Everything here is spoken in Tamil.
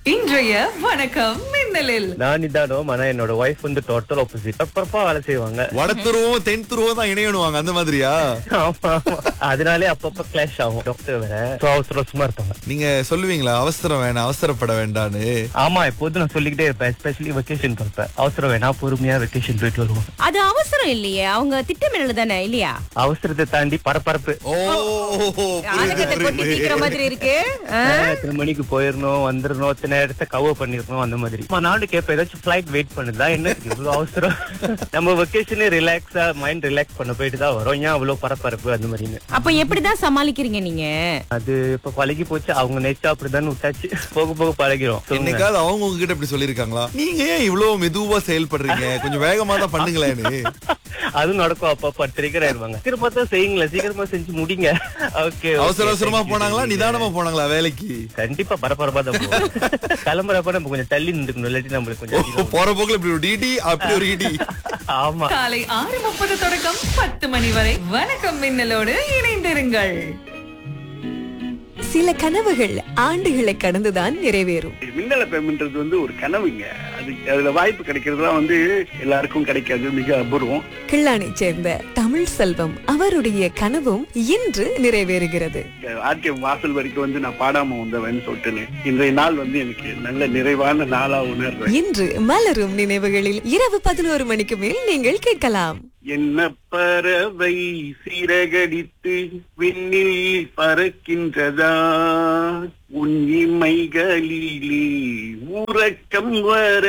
இன்றைய வணக்கம் மின்னலில் நான் நிதானம் ஆனா என்னோட ஒய்ஃப் வந்து டோட்டல் ஆப்போசிட் அப்பப்பா வேலை செய்வாங்க வடத்துருவம் தென் துருவம் தான் இணையணுவாங்க அந்த மாதிரியா ஆமா ஆமா அதனாலே அப்பப்ப கிளாஷ் ஆகும் டாக்டர் வேற So, அவசர அவசரமா இருப்பாங்க நீங்க சொல்லுவீங்களா அவசரம் வேணாம் அவசரப்பட வேண்டான்னு ஆமா எப்போதும் நான் சொல்லிக்கிட்டே இருப்பேன் எஸ்பெஷலி வெக்கேஷன் பார்ப்பேன் அவசரம் வேணாம் பொறுமையா வெக்கேஷன் போயிட்டு வருவோம் அது அவசரம் இல்லையே அவங்க திட்டமிடல் தானே இல்லையா அவசரத்தை தாண்டி பரபரப்பு ஓ ஆலங்கத்தை கொட்டி தீக்கிற மாதிரி இருக்கு ஆ? எத்தனை மணிக்கு போயிடணும் வந்துடணும் இத்தனை இடத்த கவர் பண்ணிடணும் அந்த மாதிரி அம்மா, நானும் கேட்பேன் ஏதாச்சும் ஃபிளைட் வெயிட் பண்ணுதா என்ன இவ்வளவு அவசரம் நம்ம வெக்கேஷனே ரிலாக்ஸா மைண்ட் ரிலாக்ஸ் பண்ண போயிட்டு தான் வரோம் ஏன் அவ்வளவு பரபரப்பு அந்த மாதிரின்னு அப்ப எப்படிதான் சமாளிக்கிறீங்க நீங்க அது இப்ப பழகி போச்சு அவங்க நேச்சா அப்படிதான் விட்டாச்சு போக போக பழகிறோம் சொல்லுங்க. என்னைக்காவது அவங்க உங்ககிட்ட இப்படி சொல்லிருக்காங்களா நீங்க ஏன் இவ்வளவு மெதுவா செயல்படுறீங்க கொஞ்சம் வேகமா தான் பண்ணுங்களேன்னு அதுவும் நடக்கும் அப்பப்ப ட்ரிகர் ஆயிருவாங்க சீக்கிரமா தான் செய்யுங்களேன் சீக்கிரமா செஞ்சு முடிங்க ஓகே அவசர அவசரமா போனாங்களா நிதானமா போனாங்களா வேலைக்கு கண்டிப்பா பரபரப்பா தான் போவோம் கிளம்புறப்ப நம்ம கொஞ்சம் தள்ளி நின்றுக்கணும் இல்லாட்டி நம்மளுக்கு கொஞ்சம் அதிகம். போற போக்குல இப்படி ஒரு டிடி அப்படி ஒரு இடி ஆமா காலை ஆறு முப்பது தொடக்கம் பத்து மணி வரை வணக்கம் மின்னலோடு இணைந்திருங்கள் சில கனவுகள் ஆண்டுகளை கடந்துதான் நிறைவேறும் மின்னல பேமெண்ட்றது வந்து ஒரு கனவுங்க அது அதுல வாய்ப்பு கிடைக்கிறதுலாம் வந்து எல்லாருக்கும் கிடைக்காது மிக அபூர்வம் கிள்ளானை சேர்ந்த தமிழ் செல்வம் அவருடைய கனவும் இன்று நிறைவேறுகிறது ஆர்டிஎம் வாசல் வரைக்கும் வந்து நான் பாடாம வந்தவன் சொல்லிட்டுன்னு இன்றைய நாள் வந்து எனக்கு நல்ல நிறைவான நாளா உணர்றேன் இன்று மலரும் நினைவுகளில் இரவு பதினோரு மணிக்கு மேல் நீங்கள் கேட்கலாம் என்ன பறவை சிறகடித்து விண்ணில் பறக்கின்றதா உன் இமைகளிலே உறக்கம் வர